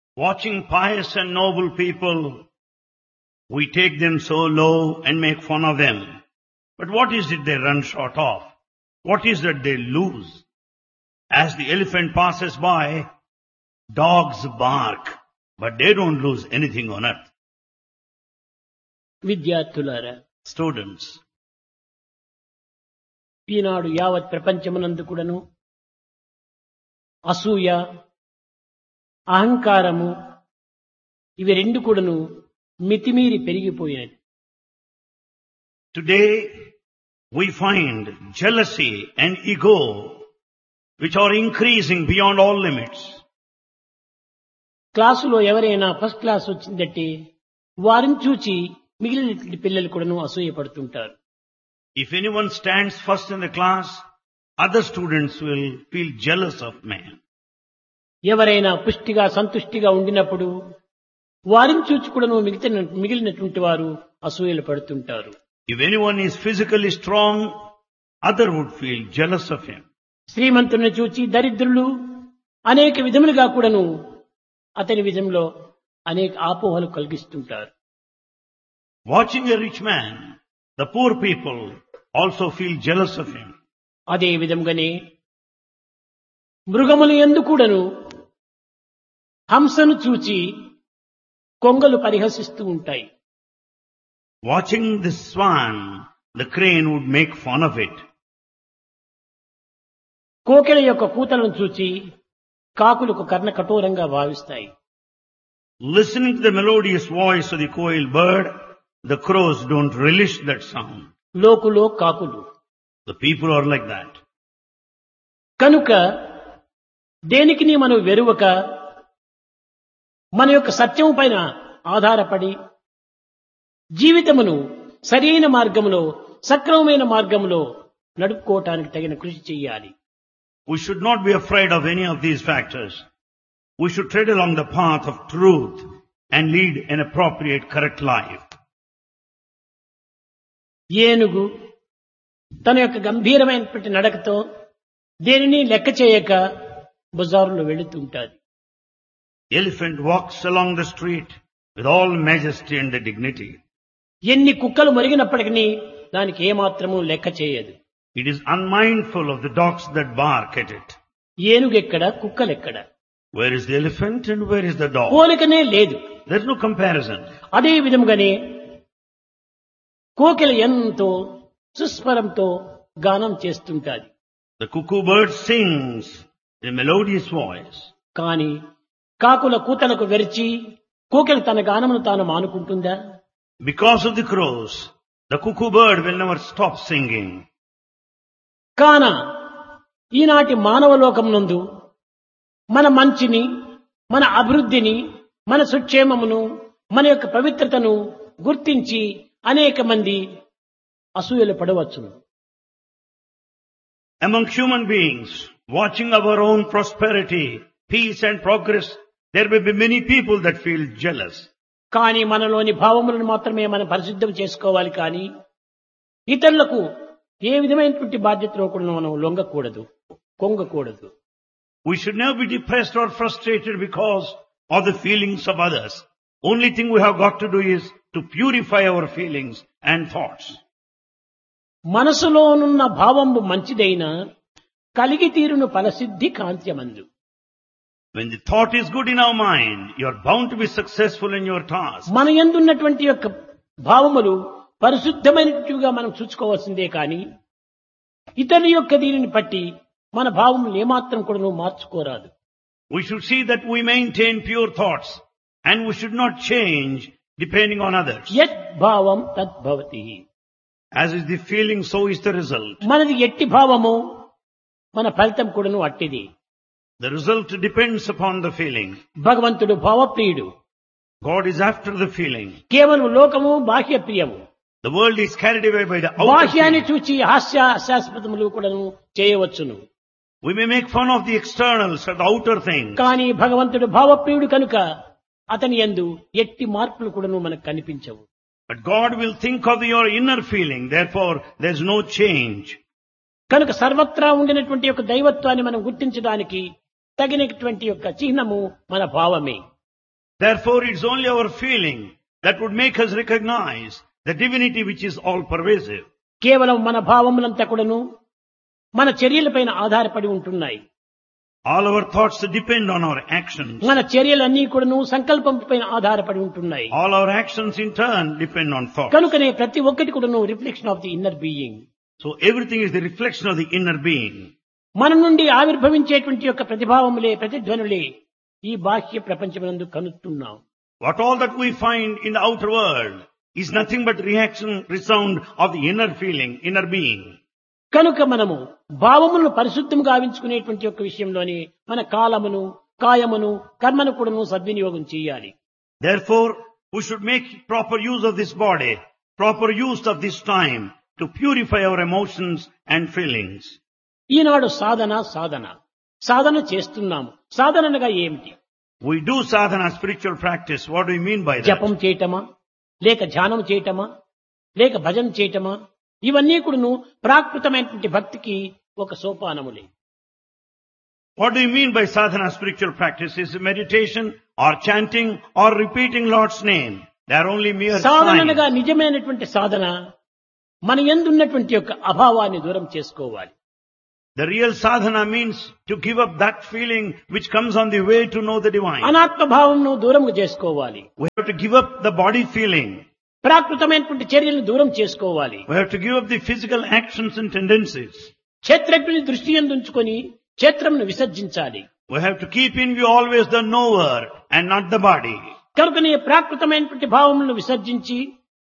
Watching pious and noble people, we take them so low and make fun of them. But what is it they run short of? What is it they lose? As the elephant passes by, dogs bark, but they don't lose anything on earth. విద్యార్థులారా Students, ఈనాడు యావత్ ప్రపంచమునందు కూడాను అసూయ అహంకారము ఇవి రెండు కూడాను మితిమీరి పెరిగిపోయినది today we find jealousy and ego which are increasing beyond all limits. క్లాసులో ఎవరైనా ఫస్ట్ క్లాస్ వచ్చిందంటే వారిని చూచి మిగిలిన పిల్లలు కూడాను అసూయపడుతుంటారు If anyone stands first in the class, other students will feel jealous of man. ఎవరైనా పుష్టిగా సంతుష్టిగా ఉండినప్పుడు వారిని చూచి కూడాను మిగతా మిగిలినటువంటి వారు అసూయలు పడుతుంటారు If anyone is physically strong, other would feel jealous of him. శ్రీమంతుని చూచి దరిద్రులు అనేక విధములుగా కూడాను అతని విధంలో అనేక ఆపోహలు కలిగిస్తుంటారు Watching a rich man, the poor people also feel jealous of him. అదే విధంగానే మృగములు ఎందు కూడాను హంసను చూచి కొంగలు పరిహసిస్తూ ఉంటాయి Watching the swan, the crane would make fun of it. కోకిల యొక్క కూతలను చూచి కాకులకు కర్ణ కఠోరంగా భావిస్తాయి Listening to the melodious voice of the coil bird, the crows don't relish that sound. లోకులో కాకులు The people are like that. కనుక దేనికి మనం వెరువక మన యొక్క సత్యం పైన ఆధారపడి జీవితమును సరైన మార్గములో సక్రమమైన మార్గములో నడుపుకోవటానికి తగిన కృషి చెయ్యాలి We should not be afraid of any of these factors. We should tread along the path of truth and lead an appropriate, correct life. ఏనుగు తన యొక్క గంభీరమైనటువంటి నడకతో దేనిని లెక్క చేయక బజారులో వెళుతుంటాది Elephant walks along the street with all majesty and the dignity. ఎన్ని కుక్కలు మొరిగినప్పటికీ దానికి ఏమాత్రము లెక్క చేయదు It is unmindful of the dogs that bark at it. ఏనుగెక్కడ కుక్కలెక్కడ Where is the elephant and where is the dog? పోలికనే లేదు There's no comparison. అదే విధముగానే కోకిల ఎంతో సుస్వరంతో గానం చేస్తుంటాది The cuckoo bird sings in a melodious voice. కాని కాకుల కూతలకు వెరిచి కోకిల తన గానమును తాను మానుకుంటుందా Because of the crows, the cuckoo bird will never stop singing. కాన ఈనాటి మానవ లోకమునందు మన మంచిని మన అభివృద్ధిని మన సుక్షేమమును మన యొక్క పవిత్రతను గుర్తించి అనేక మంది అసూయలు పడవచ్చును Among human beings, watching our own prosperity, peace and progress, there may be many people that feel jealous. కానీ మనలోని భావములను మాత్రమే మనం పరిశుద్ధం చేసుకోవాలి కానీ ఇతరులకు ఏ విధమైనటువంటి బాధ్యతలో కూడా మనం లొంగకూడదు కొంగకూడదు We should never be depressed or frustrated because of the feelings of others. Only thing we have got to do is to purify our feelings and thoughts. మనసులోనున్న భావంబు మంచిదైన కలిగి తీరును ఫలసిద్ధి కాంత్యమందు When the thought is good in our mind, you are bound to be successful in your task. మన ఎందున్నటువంటి యొక్క భావములు పరిశుద్ధమైనట్టుగా మనం చూసుకోవాల్సిందే కానీ ఇతరుల యొక్క దీనిని బట్టి మన భావములు ఏమాత్రం కూడా నువ్వు మార్చుకోరాదు We should see that we maintain pure thoughts and we should not change depending on others. యత్ భావం తద్భవతి As is the feeling, so is the result. మనది ఎట్టి భావము మన ఫలితం కూడాను అట్టిది The result depends upon the feeling. భగవంతుడు భావప్రియుడు God is after the feeling. కేవలం లోకము బాహ్య ప్రియము The world is carried away by the outer బాహ్యాన్ని feeling. చూచి హాస్య హాస్యాస్పదములు కూడాను చేయవచ్చును We may make fun of the externals or the outer things. కానీ భగవంతుడు భావప్రియుడు కనుక అతని యందు ఎట్టి మార్పులు కూడాను మనకు కనిపించవు But God will think of your inner feeling. Therefore, there's no change. కనుక సర్వత్రా ఉండినటువంటి యొక్క దైవత్వాన్ని మనం గుర్తించడానికి తగినటువంటి యొక్క చిహ్నము మన భావమే Therefore, it's only our feeling that would make us recognize the divinity which is all pervasive. కేవలం మన భావములంతా కూడాను మన చర్యలపైన ఆధారపడి ఉంటున్నాయి All our thoughts depend on our actions. మన చర్యలన్నీ కూడాను సంకల్పం పైన ఆధారపడి ఉంటున్నాయి All our actions in turn depend on thought. కనుకనే ప్రతి ఒక్కటి కూడాను reflection of the inner being So everything is the reflection of the inner being. మన నుండి ఆవిర్భవించేటువంటి యొక్క ప్రతిభావములే ప్రతిధ్వనులే ఈ బాహ్య ప్రపంచమునందు కనుస్తున్నాం What all that we find in the outer world is nothing but reaction, resound of the inner feeling, inner being. కనుక మనము భావములను పరిశుద్ధం గావించుకునేటువంటి యొక్క విషయంలోని మన కాలమును కాయమును కర్మను కూడాను సద్వినియోగం చేయాలి Therefore, we should make proper use of this body, proper use of this time to purify our emotions and feelings. ఈనాడు సాధన సాధన సాధన చేస్తున్నాము సాధన అనగా ఏమిటి We do sadhana spiritual practice. What do we mean by that? జపం చేయటమా లేక ధ్యానం చేయటమా లేక భజన చేయటమా ఇవన్నీ కూడాను ప్రాకృతమైనటువంటి భక్తికి ఒక సోపానములే What do you mean by sadhana spiritual practice? Is it meditation or chanting or repeating Lord's name? They are only mere సాధనగా signs. నిజమైనటువంటి సాధన మన ఎందున్నటువంటి యొక్క అభావాన్ని దూరం చేసుకోవాలి The real sadhana means to give up that feeling which comes on the way to know the divine. అనాత్మ భావంను దూరం చేసుకోవాలి We have to give up the body feeling. ప్రాకృతమైనటువంటి చర్యలను దూరం చేసుకోవాలి We have to give up the physical actions and tendencies. క్షేత్రజ్ఞుని దృష్టి ఉంచుకొని క్షేత్రమును విసర్జించాలి We have to keep in view always the knower and not the body. కనుకనే ప్రాకృతమైనటువంటి భావములను విసర్జించి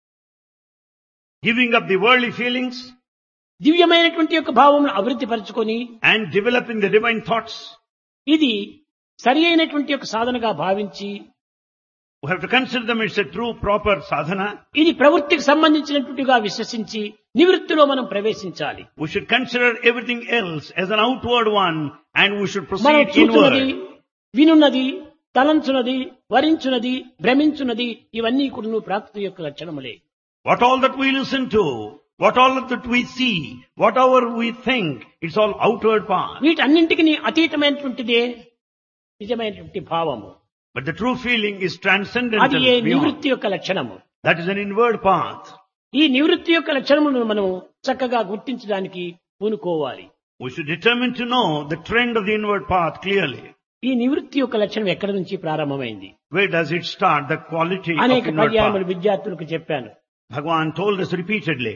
Giving up the worldly feelings దివ్యమైనటువంటి యొక్క భావమును అభివృద్ధి పరచుకొని and developing the divine thoughts. ఇది సరి అయినటువంటి యొక్క సాధనగా భావించి We have to consider them it's a true proper sadhana. ఇది ప్రవృత్తికి సంబంధించినటువంటిగా విశ్వసించి నివృత్తిలో మనం ప్రవేశించాలి We should consider everything else as an outward one and we should మనం proceed చూచున్నది inward. వినున్నది తలంచున్నది వరించున్నది భ్రమించున్నది ఇవన్నీ కూడా ప్రాకృతి యొక్క లక్షణములే What all that we listen to, what all that we see, whatever we think, it's all outward path. వీటన్నింటికి అతీతమైనటువంటిదే నిజమైనటువంటి భావము But the true feeling is అది transcendental ఏ beyond. నివృత్తి యొక్క లక్షణము That is an inward path. ఈ నివృత్తి యొక్క లక్షణములను మనం చక్కగా గుర్తించడానికి పూనుకోవాలి We should determine to know the trend of the inward path clearly. ఈ నివృత్తి యొక్క లక్షణం ఎక్కడి నుంచి ప్రారంభమైంది Where does it start? The quality of అనేక inward పర్యాయములు path. విద్యార్థులకు చెప్పాను Bhagavan told us repeatedly.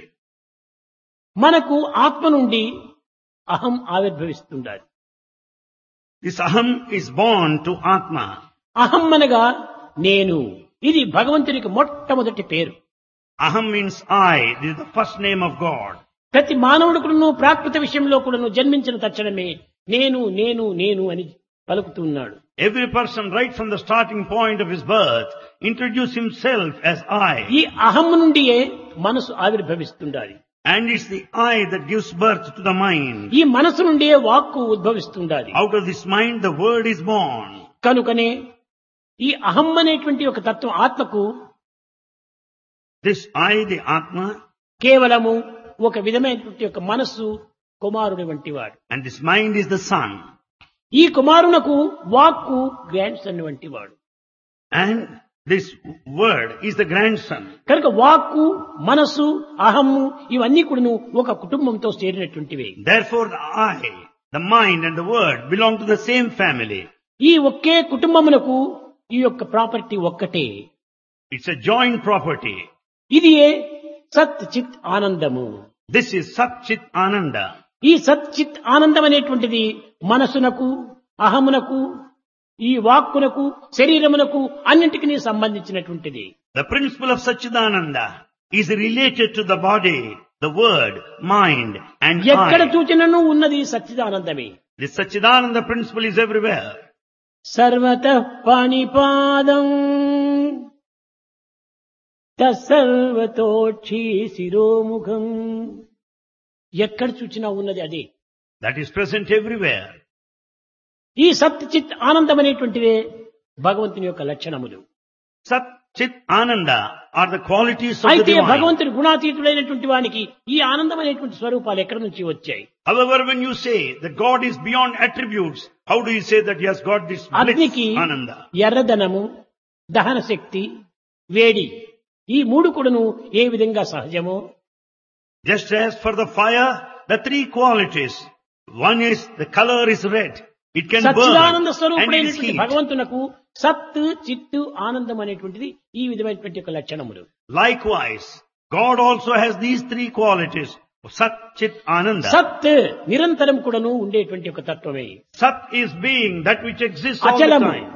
మనకు ఆత్మ నుండి అహం ఆవిర్భవిస్తుండాలి This aham is born to Atma. అహం అనగా నేను ఇది భగవంతునికి మొట్టమొదటి పేరు Aham means I. This is the first name of God. ప్రతి మానవుడు కూడాను ప్రాకృత విషయంలో కూడాను జన్మించిన తక్షణమే నేను నేను నేను అని పలుకుతున్నాడు Every person right from the starting point of his birth introduce himself as I. ఈ అహం నుండియే మనసు ఆవిర్భవిస్తుండాలి And it's the I that gives birth to the mind. ఈ మనసు నుండియే వాక్కు ఉద్భవిస్తుండాలి Out of this mind the word is born. కనుకనే ఈ అహం అనేటువంటి ఒక తత్వం ఆత్మకు This I, the Atma, కేవలము ఒక విధమైనటువంటి ఒక మనస్సు కుమారుడి వంటి వాడు and this mind is the son. ఈ కుమారునకు వాక్కు గ్రాండ్ సన్ వంటి వాడు And this word is the grandson. కనుక వాక్కు మనస్సు అహమ్ము ఇవన్నీ కూడాను ఒక కుటుంబంతో చేరినటువంటివే Therefore the I, the mind and the word belong to the same family. ఈ ఒకే కుటుంబమునకు ఈ యొక్క ప్రాపర్టీ ఒక్కటే It's a joint property. ఇది సత్ చిత్ ఆనందము This is Sat Chit Ananda. ఈ సత్ చిత్ ఆనందం అనేటువంటిది మనసునకు అహమునకు ఈ వాక్కునకు శరీరమునకు అన్నింటికి సంబంధించినటువంటిది The principle of Satchidananda is related to the body, the word, mind and ఎక్కడ I. చూచినను ఉన్నది సచ్చిదానందమే This Satchidananda principle is everywhere. సర్వత పాణిపాదం తత్సర్వతోక్షి శిరోముఖం ఎక్కడ చూచినా ఉన్నది అదే That is present everywhere. ఈ సత్ చిత్ ఆనందం అనేటువంటివే భగవంతుని యొక్క లక్షణములు Sat Chit Ananda are the qualities of the అయితే divine. భగవంతుడు గుణాతీతుడైనటువంటి వానికి ఈ ఆనందం అనేటువంటి స్వరూపాలు ఎక్కడి నుంచి వచ్చాయి However, when you say that God is beyond attributes, how do you say that he has got this bliss, అగ్నికి Ananda? ఎర్రదనము దహన శక్తి వేడి ఈ మూడు కూడాను ఏ విధంగా సహజమో Just as for the fire, the three qualities. One is the color is red. It can Sachchidananda burn and it is స్వరూపుడైనటువంటి heat. భగవంతునకు సత్ చిత్తు ఆనందం అనేటువంటిది ఈ విధమైనటువంటి ఒక లక్షణములు Likewise, God also has these three qualities. Sat, Chit, Ananda. సత్ నిరంతరం కూడాను ఉండేటువంటి ఒక తత్వమే Sat is being that which exists all the అచలము time.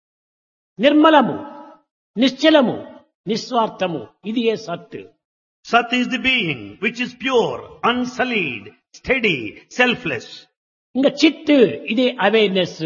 నిర్మలము నిశ్చలము నిస్వార్థము ఇది ఏ సత్ Sat is the being which is pure, unsullied, steady, selfless. ఇంకా చిత్ ఇదే అవేర్నెస్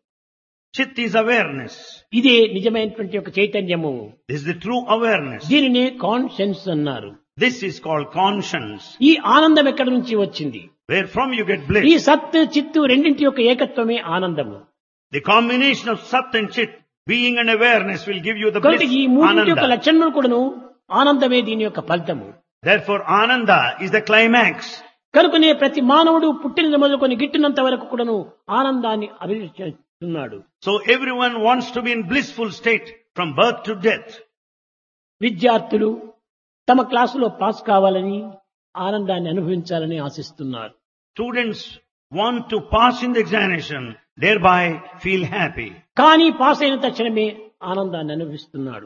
Chit is awareness. ఇదే నిజమైనటువంటి ఒక చైతన్యము This is the true awareness. దీనినే కాన్షియన్స్ అన్నారు This is called conscience. ఈ ఆనందం ఎక్కడి నుంచి వచ్చింది Where from you get ఈ bliss. సత్ చిత్తు రెండింటి యొక్క ఏకత్వమే ఆనందము The combination of Sat and Chit, being and awareness will give you the కాబట్టి bliss, ఈ మూడింటి యొక్క Ananda. లక్షణములు కూడాను ఆనందమే దీని యొక్క ఫలితము Therefore, Ananda is the climax. కనుకనే ప్రతి మానవుడు పుట్టిన మొదలుకొని గిట్టినంత వరకు కూడాను ఆనందాన్ని అభివృద్ధిస్తున్నాడు So everyone wants to be in blissful state from birth to death. విద్యార్థులు తమ క్లాసులో పాస్ కావాలని ఆనందాన్ని అనుభవించాలని ఆశిస్తున్నారు Students want to pass in the examination, thereby feel happy. కానీ పాస్ అయిన తక్షణమే ఆనందాన్ని అనుభవిస్తున్నాడు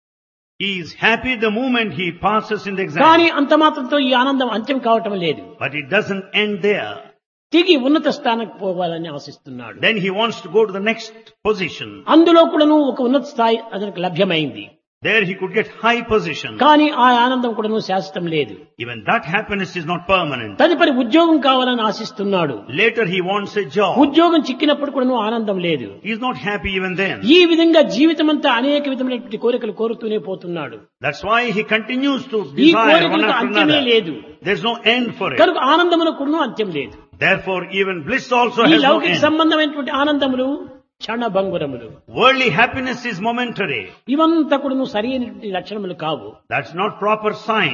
He is happy the moment he passes in the కానీ exam. అంత మాత్రంతో ఈ ఆనందం అంత్యం కావటం లేదు But it doesn't end there. తిరిగి ఉన్నత స్థానానికి పోవాలని ఆశిస్తున్నాడు Then he wants to go to the next position. అందులో కూడాను ఒక ఉన్నత స్థాయి అతనికి లభ్యమైంది There he could get high position. కానీ ఆ ఆనందం కూడాను శాశ్వతం లేదు Even that happiness is not permanent. తదుపరి ఉద్యోగం కావాలని ఆశిస్తున్నాడు Later he wants a job. ఉద్యోగం చిక్కినప్పుడు కూడాను ఆనందం లేదు He is not happy even then. ఈ విధంగా జీవితం అంతా అనేక విధమైనటువంటి కోరికలు కోరుతూనే పోతున్నాడు That's why he continues to ఈ desire one కోరికలకు after అంత్యమే another. లేదు There's no end for it. కనుక ఆనందములకు కూడాను అంత్యం లేదు Therefore, even bliss also ఈ has no లౌకిక end. సంబంధమైనటువంటి ఆనందములు క్షణభంగురములు Worldly happiness is momentary. ఇవంతా కూడాను సరైనటువంటి లక్షణములు కావు That's not proper sign.